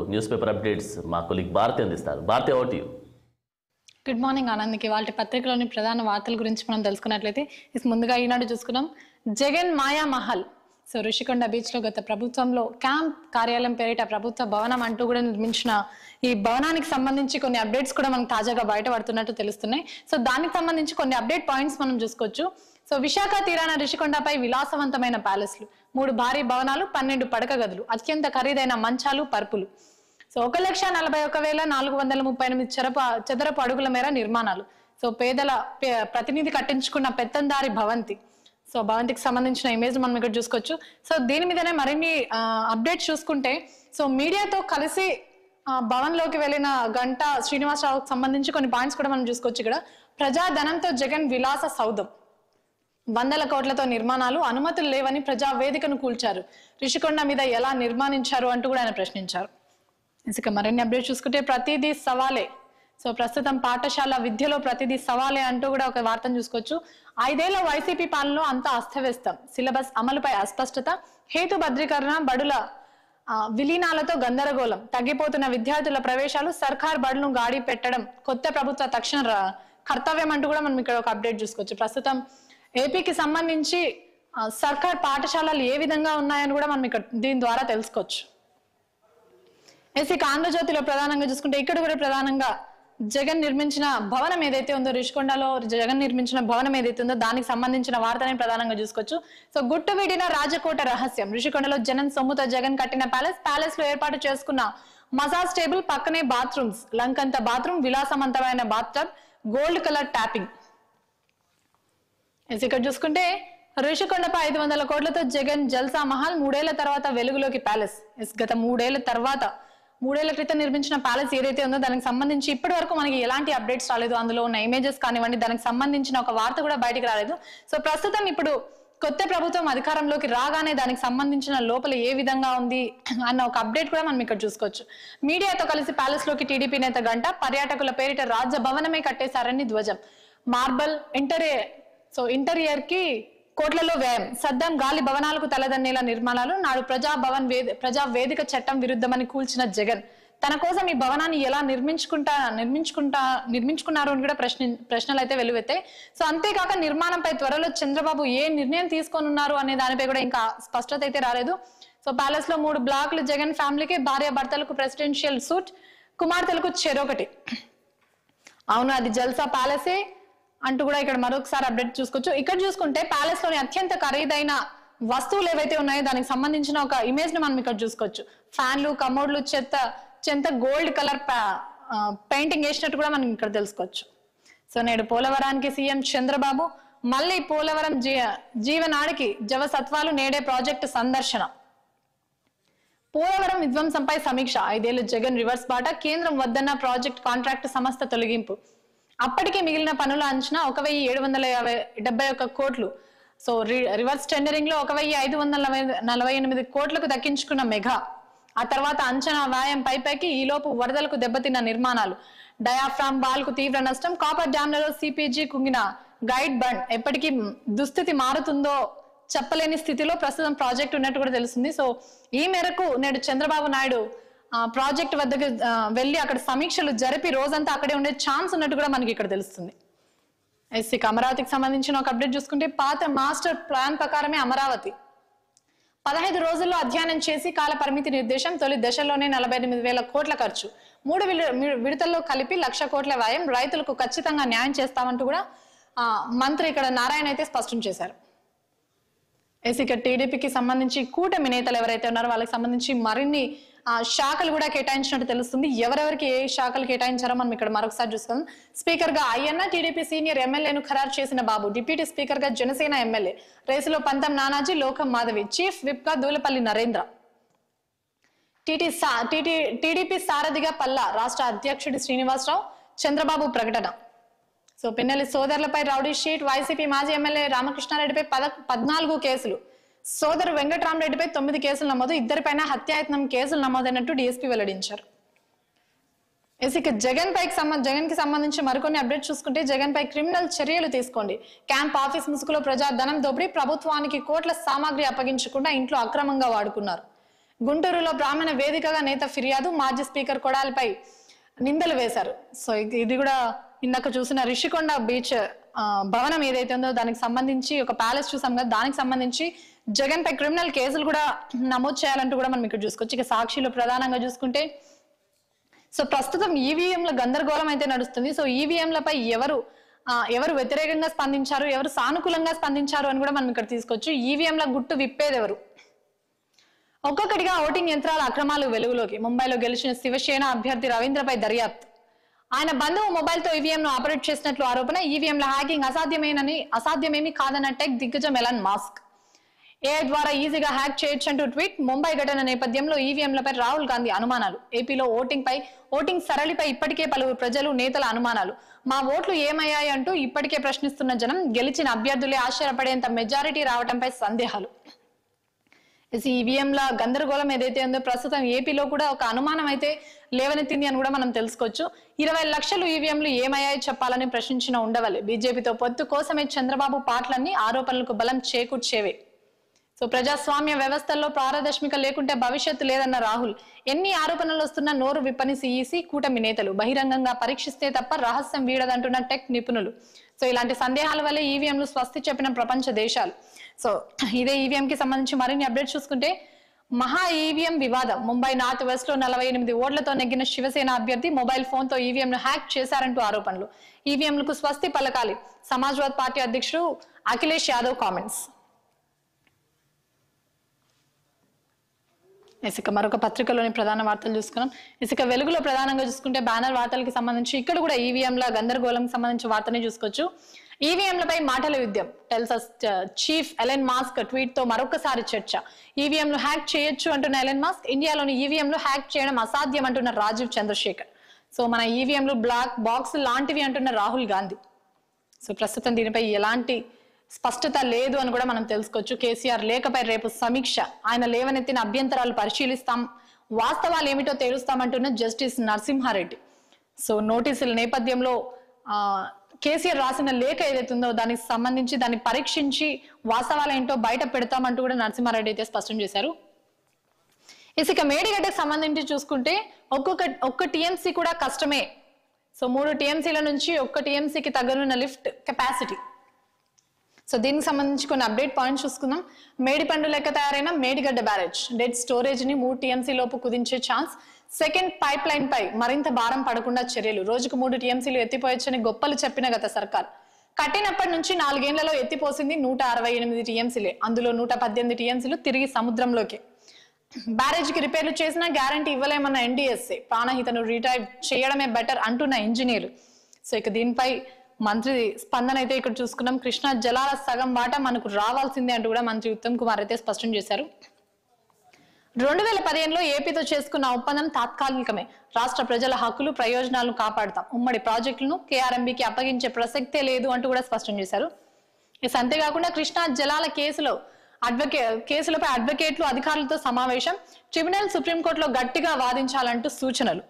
news paper updates మా కొలిక్ భారతి అందిస్తారు భారతి ఓటు యూ గుడ్ మార్నింగ్ ఆనంద్కి వాళ్ళ పత్రికలోని ప్రధాన వార్తల గురించి మనం తెలుసుకున్నట్లయితే ఇస్ ముందుగా ఈనాడు చూసుకున్నాం జగన్ మాయా మహల్ సో ఋషికొండ బీచ్లో గత ప్రభుత్వంలో క్యాంప్ కార్యాలయం పేరిట ప్రభుత్వ భవనం అంటూ కూడా నిర్మించిన ఈ భవనానికి సంబంధించి కొన్ని అప్డేట్స్ కూడా మనకు తాజాగా బయటపడుతున్నట్టు తెలుస్తున్నాయి సో దానికి సంబంధించి కొన్ని అప్డేట్ పాయింట్స్ మనం చూసుకోవచ్చు సో విశాఖ తీరాన ఋషికొండపై విలాసవంతమైన ప్యాలెస్లు మూడు భారీ భవనాలు పన్నెండు పడక గదులు అత్యంత ఖరీదైన మంచాలు పరుపులు సో ఒక లక్ష నలభై ఒక వేల నాలుగు వందల ముప్పై ఎనిమిది చరప చదరపు అడుగుల మేర నిర్మాణాలు సో పేదల పే- ప్రతినిధి కట్టించుకున్న పెత్తందారి భవంతి సో భవంతికి సంబంధించిన ఇమేజ్ మనం ఇక్కడ చూసుకోవచ్చు సో దీని మీదనే మరిన్ని అప్డేట్స్ చూసుకుంటే సో మీడియాతో కలిసి ఆ, భవన్లోకి వెళ్ళిన గంట శ్రీనివాసరావుకి సంబంధించి కొన్ని పాయింట్స్ కూడా మనం చూసుకోవచ్చు ఇక్కడ ప్రజాధనంతో జగన్ విలాస సౌధం వందల కోట్లతో నిర్మాణాలు అనుమతులు లేవని ప్రజా వేదికను కూల్చారు రిషికొండ మీద ఎలా నిర్మాణించారు అంటూ కూడా ఆయన ప్రశ్నించారు ఇక మరిన్ని అప్డేట్ చూసుకుంటే ప్రతిదీ సవాలే సో ప్రస్తుతం పాఠశాల విద్యలో ప్రతిదీ సవాలే అంటూ కూడా ఒక వార్తను చూసుకోవచ్చు ఐదేళ్ల వైసీపీ పాలనలో అంతా అస్తవ్యస్తం సిలబస్ అమలుపై అస్పష్టత హేతు భద్రీకరణ బడుల ఆ, విలీనాలతో గందరగోళం తగ్గిపోతున్న విద్యార్థుల ప్రవేశాలు సర్కార్ బడులను గాడి పెట్టడం కొత్త ప్రభుత్వ తక్షణ ర- కర్తవ్యం అంటూ కూడా మనం ఇక్కడ ఒక అప్డేట్ చూసుకోవచ్చు ప్రస్తుతం ఏపీకి సంబంధించి ఆ, సర్కార్ పాఠశాలలు ఏ విధంగా ఉన్నాయని కూడా మనం ఇక్కడ దీని ద్వారా తెలుసుకోవచ్చు ఎస్ ఇక ఆంధ్రజ్యోతిలో ప్రధానంగా చూసుకుంటే ఇక్కడ కూడా ప్రధానంగా జగన్ నిర్మించిన భవనం ఏదైతే ఉందో రిషికొండలో జగన్ నిర్మించిన భవనం ఏదైతే ఉందో దానికి సంబంధించిన వార్తని ప్రధానంగా చూసుకోవచ్చు సో గుట్టు వీడిన రాజకోట రహస్యం రిషికొండలో జగన్ సొమ్ముతో జగన్ కట్టిన ప్యాలెస్ ప్యాలెస్ లో ఏర్పాటు చేసుకున్న మసాజ్ టేబుల్ పక్కనే బాత్రూమ్స్ లంకంత బాత్రూమ్ విలాసవంతమైన bath tub gold colour tappings ఇక్కడ చూసుకుంటే ఋషికొండపై ఐదు వందల కోట్లతో జగన్ జల్సా మహల్ మూడేళ్ల తర్వాత వెలుగులోకి ప్యాలెస్ ఎస్ గత మూడేళ్ల తర్వాత మూడేళ్ల క్రితం నిర్మించిన ప్యాలెస్ ఏదైతే ఉందో దానికి సంబంధించి ఇప్పటి వరకు మనకి ఎలాంటి అప్డేట్స్ రాలేదు అందులో ఉన్న ఇమేజెస్ కానివ్వండి దానికి సంబంధించిన ఒక వార్త కూడా బయటికి రాలేదు సో ప్రస్తుతం ఇప్పుడు కొత్త ప్రభుత్వం అధికారంలోకి రాగానే దానికి సంబంధించిన లోపల ఏ విధంగా ఉంది అన్న ఒక అప్డేట్ కూడా మనం ఇక్కడ చూసుకోవచ్చు మీడియాతో కలిసి ప్యాలెస్ లోకి టీడీపీ నేత గంట పర్యాటకుల పేరిట రాజ్య భవనమే కట్టేశారని ధ్వజం మార్బల్ ఇంటరే సో ఇంటీరియర్ కి కోట్లలో వ్యయం సద్దం గాలి భవనాలకు తలదన్నేలా నిర్మాణాలు నాడు ప్రజా భవన్ వేద ప్రజా వేదిక చట్టం విరుద్ధమని కూల్చిన జగన్ తన కోసం ఈ భవనాన్ని ఎలా నిర్మించుకుంటా నిర్మించుకుంటా నిర్మించుకున్నారు అని కూడా ప్రశ్న ప్రశ్నలు అయితే వెలువెత్తాయి సో అంతేకాక నిర్మాణంపై త్వరలో చంద్రబాబు ఏ నిర్ణయం తీసుకోనున్నారు అనే దానిపై కూడా ఇంకా స్పష్టత అయితే రాలేదు సో ప్యాలెస్ లో మూడు బ్లాక్లు జగన్ ఫ్యామిలీకి భార్య భర్తలకు ప్రెసిడెన్షియల్ సూట్ కుమార్తెలకు చెరొకటి అవును అది జల్సా ప్యాలెసే అంటూ కూడా ఇక్కడ మరొకసారి అప్డేట్ చూసుకోవచ్చు ఇక్కడ చూసుకుంటే ప్యాలెస్ లోని అత్యంత ఖరీదైన వస్తువులు ఏవైతే ఉన్నాయో దానికి సంబంధించిన ఒక ఇమేజ్ ని మనం ఇక్కడ చూసుకోవచ్చు ఫ్యాన్లు కమోడ్లు చెత్త చెంత గోల్డ్ కలర్ పెయింటింగ్ వేసినట్టు కూడా మనం ఇక్కడ తెలుసుకోవచ్చు సో నేడు పోలవరానికి సీఎం చంద్రబాబు మళ్ళీ పోలవరం జీ జీవనాడికి జవసత్వాలు నేడే ప్రాజెక్టు సందర్శన పోలవరం విధ్వంసంపై సమీక్ష ఐదేళ్లు జగన్ రివర్స్ బాట కేంద్రం వద్దన్న ప్రాజెక్ట్ కాంట్రాక్ట్ సంస్థ తొలగింపు అప్పటికే మిగిలిన పనుల అంచనా ఒక వెయ్యి ఏడు వందల యాభై డెబ్బై ఒక్క కోట్లు సో రి- రివర్స్ టెండరింగ్ లో ఒక వెయ్యి ఐదు వందల నలభై- నలభై ఎనిమిది కోట్లకు దక్కించుకున్న మెగా ఆ తర్వాత అంచనా వ్యాయం పైపైకి ఈలోపు వరదలకు దెబ్బతిన్న నిర్మాణాలు డయాఫ్రామ్ బాల్ కు తీవ్ర నష్టం కాపర్ డ్యాంలలో సిపిజి కుంగిన గైడ్ బండ్ ఎప్పటికీ దుస్థితి మారుతుందో చెప్పలేని స్థితిలో ప్రస్తుతం ప్రాజెక్ట్ ఉన్నట్టు కూడా తెలుస్తుంది సో ఈ మేరకు నేడు చంద్రబాబు నాయుడు ఆ, ప్రాజెక్ట్ వద్దకు ఆ, వెళ్ళి అక్కడ సమీక్షలు జరిపి రోజంతా అక్కడే ఉండే ఛాన్స్ ఉన్నట్టు కూడా మనకి ఇక్కడ తెలుస్తుంది ఎస్సీ అమరావతికి సంబంధించిన ఒక అప్డేట్ చూసుకుంటే పాత మాస్టర్ ప్లాన్ ప్రకారమే అమరావతి పదహైదు రోజుల్లో అధ్యయనం చేసి కాల పరిమితి నిర్దేశం తొలి దశలోనే నలభై ఎనిమిది వేల కోట్ల ఖర్చు మూడు విలు- మి- విడతల్లో కలిపి లక్ష కోట్ల వ్యయం రైతులకు ఖచ్చితంగా న్యాయం చేస్తామంటూ కూడా ఆ, మంత్రి ఇక్కడ నారాయణ అయితే స్పష్టం చేశారు ఎస్ ఇక టీడీపీకి సంబంధించి కూటమి నేతలు ఎవరైతే ఉన్నారో వాళ్ళకి సంబంధించి మరిన్ని ఆ, శాఖలు కూడా కేటాయించినట్టు తెలుస్తుంది ఎవరెవరికి ఏ శాఖలు కేటాయించారో మనం ఇక్కడ మరొకసారి చూసుకుందాం స్పీకర్ గా అయ్యన్న టీడీపీ సీనియర్ ఎమ్మెల్యేను ఖరారు చేసిన బాబు డిప్యూటీ స్పీకర్ గా జనసేన ఎమ్మెల్యే రేసులో పంతం నానాజీ లోకం మాధవి చీఫ్ విప్ గా దూలపల్లి నరేంద్ర టీటీ సా టీటీ టీడీపీ సారథిగా పల్లా రాష్ట్ర అధ్యక్షుడి శ్రీనివాసరావు చంద్రబాబు ప్రకటన సో పిన్నెల్లి సోదరులపై రౌడీ షీట్ వైసీపీ మాజీ ఎమ్మెల్యే రామకృష్ణారెడ్డిపై పద పద్నాలుగు కేసులు సోదరు వెంకటరామరెడ్డిపై తొమ్మిది కేసులు నమోదు ఇద్దరిపైన హత్యాయత్నం కేసులు నమోదైనట్టు డీఎస్పీ వెల్లడించారు ఎస్ ఇక జగన్ పైకి సంబంధ జగన్ కి సంబంధించి మరికొన్ని అప్డేట్ చూసుకుంటే జగన్ పై క్రిమినల్ చర్యలు తీసుకోండి క్యాంప్ ఆఫీస్ ముసుగులో ప్రజా ధనం దోపిడీ ప్రభుత్వానికి కోట్ల సామాగ్రి అప్పగించకుండా ఇంట్లో అక్రమంగా వాడుకున్నారు గుంటూరులో బ్రాహ్మణ వేదికగా నేత ఫిర్యాదు మాజీ స్పీకర్ కొడాలిపై నిందలు వేశారు సో ఇది ఇది కూడా ఇందాక చూసిన రిషికొండ బీచ్ ఆ, భవనం ఏదైతే ఉందో దానికి సంబంధించి ఒక ప్యాలెస్ చూసాం కదా దానికి సంబంధించి జగన్ పై క్రిమినల్ కేసులు కూడా నమోదు చేయాలంటూ కూడా మనం ఇక్కడ చూసుకోవచ్చు ఇక సాక్షిలో ప్రధానంగా చూసుకుంటే సో ప్రస్తుతం ఈవీఎంల గందరగోళం అయితే నడుస్తుంది సో ఈవీఎంలపై ఎవరు ఆ, ఎవరు వ్యతిరేకంగా స్పందించారు ఎవరు సానుకూలంగా స్పందించారు అని కూడా మనం ఇక్కడ తీసుకోవచ్చు ఈవీఎంల గుట్టు విప్పేది ఎవరు ఒక్కొక్కటిగా ఓటింగ్ యంత్రాల అక్రమాలు వెలుగులోకి ముంబైలో గెలిచిన శివసేన అభ్యర్థి రవీంద్రపై దర్యాప్తు ఆయన బంధువు మొబైల్ తో ఈవీఎం ను ఆపరేట్ చేసినట్లు ఆరోపణ ఈవీఎంల హ్యాకింగ్ అసాధ్యమేనని అసాధ్యమేమీ కాదన్న టెక్ దిగ్గజం ఎలన్ మాస్క్ ఏఐ ద్వారా ఈజీగా హ్యాక్ చేయొచ్చంటూ ట్వీట్ ముంబై ఘటన నేపథ్యంలో ఈవీఎంలపై రాహుల్ గాంధీ అనుమానాలు ఏపీలో ఓటింగ్ పై ఓటింగ్ సరళిపై ఇప్పటికే పలువురు ప్రజలు నేతల అనుమానాలు మా ఓట్లు ఏమయ్యాయి అంటూ ఇప్పటికే ప్రశ్నిస్తున్న జనం గెలిచిన అభ్యర్థులే ఆశ్చర్యపడేంత మెజారిటీ రావడంపై సందేహాలు ఈవీఎంల గందరగోళం ఏదైతే ఉందో ప్రస్తుతం ఏపీలో కూడా ఒక అనుమానం అయితే లేవనెత్తింది అని కూడా మనం తెలుసుకోవచ్చు ఇరవై లక్షలు ఈవీఎంలు ఏమయ్యాయో చెప్పాలని ప్రశ్నించిన ఉండవల్లి బీజేపీతో పొత్తు కోసమే చంద్రబాబు పాటలన్నీ ఆరోపణలకు బలం చేకూర్చేవే సో ప్రజాస్వామ్య వ్యవస్థల్లో పారదర్శమిక లేకుంటే భవిష్యత్తు లేదన్న రాహుల్ ఎన్ని ఆరోపణలు వస్తున్నా నోరు విప్పని సిఈసి కూటమి నేతలు బహిరంగంగా పరీక్షిస్తే తప్ప రహస్యం వీడదంటున్న టెక్ నిపుణులు సో ఇలాంటి సందేహాల వల్లే ఈవీఎంలు స్వస్తి చెప్పిన ప్రపంచ దేశాలు సో ఇదే ఈవీఎం కి సంబంధించి మరిన్ని అప్డేట్స్ చూసుకుంటే మహా ఈవీఎం వివాదం ముంబై నార్త్ వెస్ట్ లో నలభై ఎనిమిది ఓట్లతో నెగ్గిన శివసేన అభ్యర్థి మొబైల్ ఫోన్ తో ఈవీఎం ను హ్యాక్ చేశారంటూ ఆరోపణలు ఈవీఎంలకు స్వస్తి పలకాలి సమాజ్వాద్ పార్టీ అధ్యక్షుడు అఖిలేష్ యాదవ్ కామెంట్స్ ఇసుక మరొక పత్రికలోని ప్రధాన వార్తలు చూసుకున్నాం ఇసుక వెలుగులో ప్రధానంగా చూసుకుంటే బ్యానర్ వార్తలకి సంబంధించి ఇక్కడ కూడా ఈవీఎంల గందరగోళం సంబంధించి వార్తని చూసుకోవచ్చు ఈవీఎంలపై మాటల యుద్ధం Tesla's chief Elon Musk tweet తో మరొకసారి చర్చ ఈవీఎంలు హ్యాక్ చేయొచ్చు అంటున్న ఎలెన్ మాస్క్ ఇండియాలోని ఈవీఎంలు హ్యాక్ చేయడం అసాధ్యం అంటున్న రాజీవ్ చంద్రశేఖర్ సో మన ఈవీఎంలు బ్లాక్ బాక్స్ లాంటివి అంటున్న రాహుల్ గాంధీ సో ప్రస్తుతం దీనిపై ఎలాంటి స్పష్టత లేదు అని కూడా మనం తెలుసుకోవచ్చు కేసీఆర్ లేఖపై రేపు సమీక్ష ఆయన లేవనెత్తిన అభ్యంతరాలు పరిశీలిస్తాం వాస్తవాలు ఏమిటో తేలుస్తామంటున్న జస్టిస్ నరసింహారెడ్డి సో నోటీసుల నేపథ్యంలో ఆ, కేసీఆర్ రాసిన లేఖ ఏదైతే ఉందో దానికి సంబంధించి దాన్ని పరీక్షించి వాస్తవాలు ఏంటో బయట పెడతామంటూ కూడా నరసింహారెడ్డి అయితే స్పష్టం చేశారు ఇసుక మేడిగడ్డకు సంబంధించి చూసుకుంటే ఒక్కొక్క ఒక్క టీఎంసీ కూడా కష్టమే సో మూడు టీఎంసీల నుంచి ఒక్క టీఎంసీకి తగ్గనున్న లిఫ్ట్ కెపాసిటీ సో దీనికి సంబంధించి కొన్ని అప్డేట్ పాయింట్స్ చూసుకుందాం మేడిపండు లెక్క తయారైన మేడిగడ్డ బ్యారేజ్ డెడ్ స్టోరేజ్ ని మూడు టీఎంసీ లోపు కుదించే ఛాన్స్ సెకండ్ పైప్ లైన్ పై మరింత భారం పడకుండా చర్యలు రోజుకు మూడు టీఎంసీలు ఎత్తిపోయొచ్చని గొప్పలు చెప్పిన గత సర్కార్ కట్టినప్పటి నుంచి నాలుగేళ్లలో ఎత్తిపోసింది నూట అరవై ఎనిమిది టీఎంసీలే అందులో నూట పద్దెనిమిది టీఎంసీలు తిరిగి సముద్రంలోకి బ్యారేజ్ కి రిపేర్లు చేసినా గ్యారంటీ ఇవ్వలేమన్న ఎన్డీఎస్ఏ ప్రాణహితను రిటైర్ చేయడమే బెటర్ అంటున్న ఇంజనీర్ సో ఇక దీనిపై మంత్రి స్పందన అయితే ఇక్కడ చూసుకున్నాం కృష్ణా జలాల సగం వాటా మనకు రావాల్సిందే అంటూ కూడా మంత్రి ఉత్తమ్ కుమార్ అయితే స్పష్టం చేశారు రెండు వేల పదిహేనులో ఏపీతో చేసుకున్న ఒప్పందం తాత్కాలికమే రాష్ట్ర ప్రజల హక్కులు ప్రయోజనాలను కాపాడుతాం ఉమ్మడి ప్రాజెక్టులను కేఆర్ఎంబీకి అప్పగించే ప్రసక్తే లేదు అంటూ కూడా స్పష్టం చేశారు ఇక అంతేకాకుండా కృష్ణా జలాల కేసులో అడ్వకే కేసులపై అడ్వకేట్లు అధికారులతో సమావేశం ట్రిబ్యునల్ సుప్రీంకోర్టులో గట్టిగా వాదించాలంటూ సూచనలు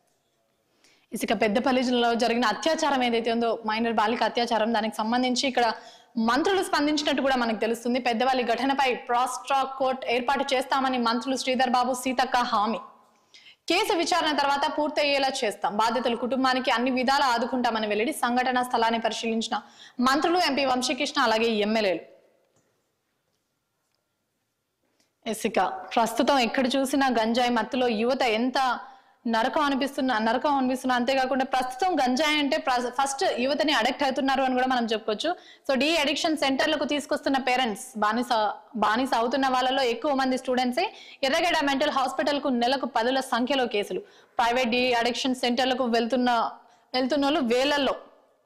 ఇసుక పెద్దపల్లిలో జరిగిన అత్యాచారం ఏదైతే ఉందో మైనర్ బాలిక అత్యాచారం దానికి సంబంధించి ఇక్కడ మంత్రులు స్పందించినట్టు కూడా మనకు తెలుస్తుంది పెద్దవాళ్ళ ఘటనపై ప్రాస్ట్రాక్ కోర్ట్ ఏర్పాటు చేస్తామని మంత్రులు శ్రీధర్ బాబు సీతక్క హామీ కేసు విచారణ తర్వాత పూర్తయ్యేలా చేస్తాం బాధితుల కుటుంబానికి అన్ని విధాలా ఆదుకుంటామని వెల్లడి సంఘటన స్థలాన్ని పరిశీలించిన మంత్రులు ఎంపీ వంశీకృష్ణ అలాగే ఎమ్మెల్యేలు ఇసుక ప్రస్తుతం ఎక్కడ చూసినా గంజాయి మత్తులో యువత ఎంత నరకం అనిపిస్తున్న నరకం అనిపిస్తున్నా అంతేకాకుండా ప్రస్తుతం గంజాయి అంటే ఫస్ట్ యువతని అడిక్ట్ అవుతున్నారు అని కూడా మనం చెప్పుకోవచ్చు సో డి అడిక్షన్ సెంటర్లకు తీసుకొస్తున్న పేరెంట్స్ బానిస బానిస అవుతున్న వాళ్ళలో ఎక్కువ మంది స్టూడెంట్సే ఎర్రగడ్డ మెంటల్ హాస్పిటల్ కు నెలకు పదుల సంఖ్యలో కేసులు ప్రైవేట్ డి అడిక్షన్ సెంటర్లకు వెళ్తున్న వెళ్తున్న వాళ్ళు వేలల్లో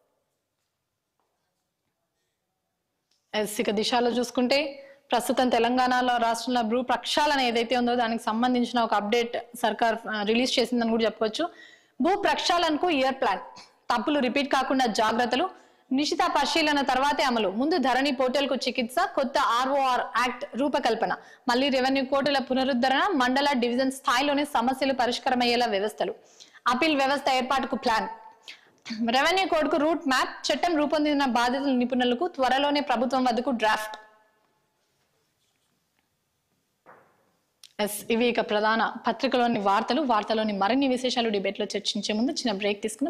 ఎస్ ఇక దిశలో చూసుకుంటే ప్రస్తుతం తెలంగాణలో రాష్ట్రంలో భూ ప్రక్షాళన ఏదైతే ఉందో దానికి సంబంధించిన ఒక అప్డేట్ సర్కార్ రిలీజ్ చేసిందని కూడా చెప్పుకోవచ్చు భూ ప్రక్షాళనకు ఇయర్ ప్లాన్ తప్పులు రిపీట్ కాకుండా జాగ్రత్తలు నిశిత పరిశీలన తర్వాతే అమలు ముందు ధరణి పోర్టల్ కు చికిత్స కొత్త ఆర్ఓఆర్ యాక్ట్ రూపకల్పన మళ్ళీ రెవెన్యూ కోర్టుల పునరుద్ధరణ మండల డివిజన్ స్థాయిలోనే సమస్యలు పరిష్కారమయ్యేలా వ్యవస్థలు అపీల్ వ్యవస్థ ఏర్పాటుకు ప్లాన్ రెవెన్యూ కోడ్కు రూట్ మ్యాప్ చట్టం రూపొందించిన బాధితుల నిపుణులకు త్వరలోనే ప్రభుత్వం వద్దకు డ్రాఫ్ట్ ఎస్ ఇవి ఇక ప్రధాన పత్రికలోని వార్తలు వార్తలోని మరిన్ని విశేషాలు డిబేట్లో చర్చించే ముందు చిన్న బ్రేక్ తీసుకుందాం